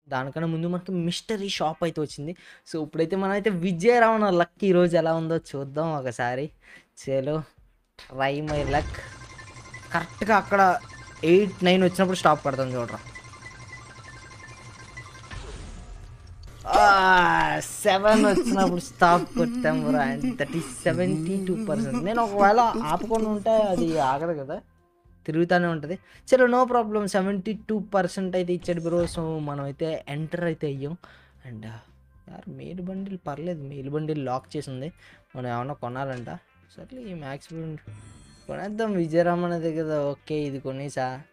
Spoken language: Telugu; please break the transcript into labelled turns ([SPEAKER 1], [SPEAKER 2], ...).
[SPEAKER 1] దానికన్నా ముందు మనకి మిస్టరీ షాప్ అయితే వచ్చింది సో ఇప్పుడైతే మనం అయితే విజయరామన్ లక్ ఈరోజు ఎలా ఉందో చూద్దాం ఒకసారి చలో ట్రై మై లక్ కరెక్ట్గా అక్కడ ఎయిట్ నైన్ వచ్చినప్పుడు స్టాప్ పడతాం చూడరా సెవెన్ వచ్చినప్పుడు స్టాప్ కొట్టాం bro and that is seventy two percent నేను ఒకవేళ ఆపకుండా ఉంటే అది ఆగదు కదా తిరుగుతూనే ఉంటుంది చలో no problem seventy two percent అయితే ఇచ్చాడు బ్రో సో మనం అయితే ఎంటర్ అయితే అయ్యాం అండ్ యార్ మెయిల్ బండిల్ పర్లేదు మెయిల్ బండిల్ లాక్ చేసింది మనం ఏమన్నా కొనాలంట సర్లే ఈ మ్యాక్స్ కొనేద్దాం విజయరామన్ దగ్గర ఓకే ఇది కొనేసా